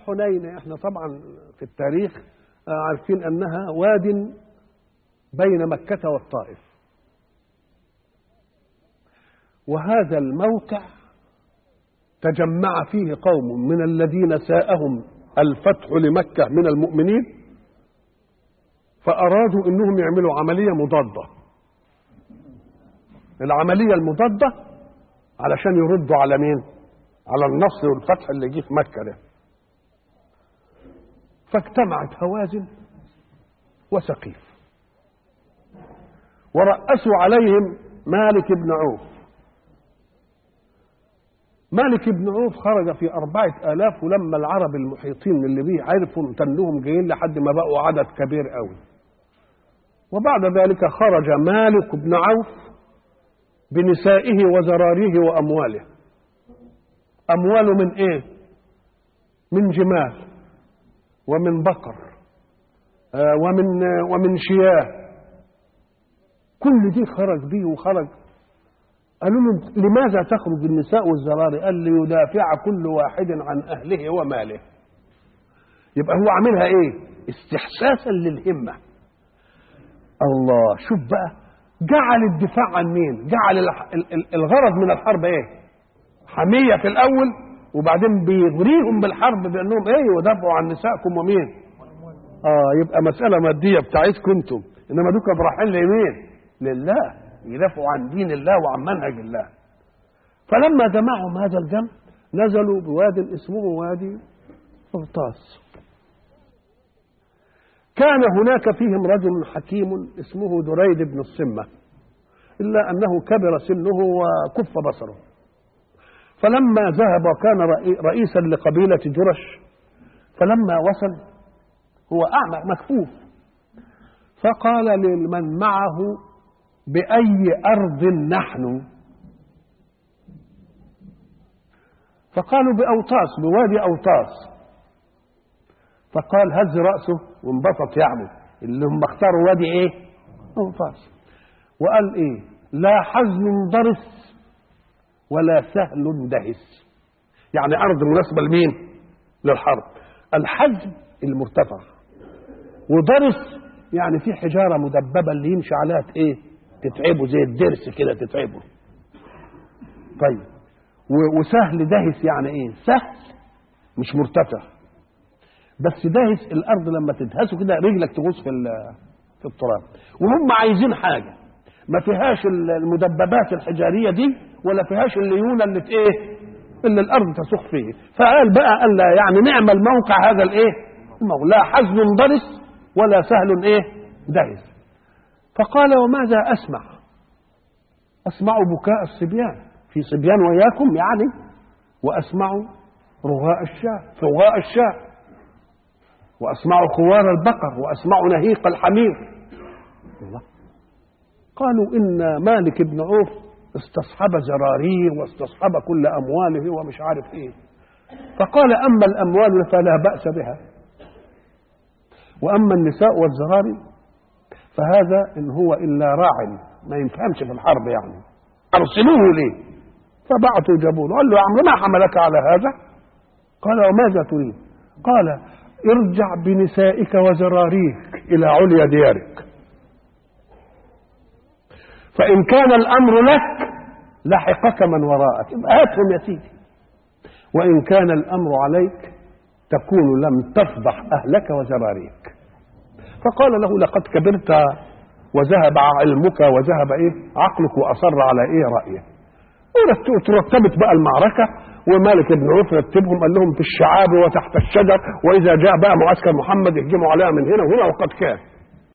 حنين احنا طبعا في التاريخ آه، عارفين انها واد بين مكة والطائف وهذا الموقع تجمع فيه قوم من الذين ساءهم الفتح لمكة من المؤمنين فأرادوا أنهم يعملوا عملية مضادة العملية المضادة علشان يردوا على مين على النصر والفتح اللي جه في مكة ده فاجتمعت هوازن وسقيف ورأسوا عليهم مالك بن عوف مالك بن عوف خرج في أربعة آلاف ولما العرب المحيطين اللي بيه عرفوا تنهم جايين لحد ما بقوا عدد كبير قوي وبعد ذلك خرج مالك بن عوف بنسائه وزراريه وأمواله أمواله من إيه من جمال ومن بقر آه ومن آه ومن شياه كل دي خرج بيه وخرج قالوا له لماذا تخرج النساء والزراري قال ليدافع كل واحد عن اهله وماله يبقى هو عاملها ايه استحساسا للهمه الله شوف بقى جعل الدفاع عن مين جعل الغرض من الحرب ايه حميه في الاول وبعدين بيغريهم بالحرب بانهم ايه يدافعوا عن نسائكم ومين اه يبقى مساله ماديه بتاعتكم انتم انما دول كانوا رايحين لمين لله يدافعوا عن دين الله وعن منهج الله فلما جمعهم هذا الجمع نزلوا بواد اسمه وادي قرطاس كان هناك فيهم رجل حكيم اسمه دريد بن الصمة إلا أنه كبر سنه وكف بصره فلما ذهب وكان رئيسا لقبيلة جرش فلما وصل هو أعمى مكفوف فقال لمن معه بأي أرض نحن فقالوا بأوطاس بوادي أوطاس فقال هز رأسه وانبسط يعني اللي هم اختاروا وادي ايه أوطاس وقال ايه لا حزن ضرس ولا سهل دهس يعني أرض مناسبة لمين للحرب الحزم المرتفع وضرس يعني في حجارة مدببة اللي يمشي عليها ايه تتعبه زي الدرس كده تتعبه طيب وسهل دهس يعني ايه سهل مش مرتفع بس دهس الارض لما تدهسه كده رجلك تغوص في في التراب وهم عايزين حاجه ما فيهاش المدببات الحجاريه دي ولا فيهاش الليونه اللي ايه اللي الارض تسخ فيه فقال بقى قال لا يعني نعمل موقع هذا الايه الموقع لا حزن ضرس ولا سهل ايه دهس فقال وماذا أسمع أسمع بكاء الصبيان في صبيان وياكم يعني وأسمع رغاء الشاة رغاء الشاة وأسمع خوار البقر وأسمع نهيق الحمير الله قالوا إن مالك بن عوف استصحب زراريه واستصحب كل أمواله ومش عارف إيه فقال أما الأموال فلا بأس بها وأما النساء والزراري فهذا إن هو إلا راع ما يفهمش في الحرب يعني أرسلوه ليه فبعثوا جابوه قال له يا عمرو ما حملك على هذا قال وماذا تريد قال ارجع بنسائك وزراريك إلى عليا ديارك فإن كان الأمر لك لحقك من وراءك يبقى هاتهم يا سيدي وإن كان الأمر عليك تكون لم تفضح أهلك وزراريك فقال له لقد كبرت وذهب علمك وذهب ايه عقلك واصر على ايه رايه ترتبت بقى المعركه ومالك بن عوف رتبهم قال لهم في الشعاب وتحت الشجر واذا جاء بقى معسكر محمد يهجموا عليها من هنا وهنا وقد كان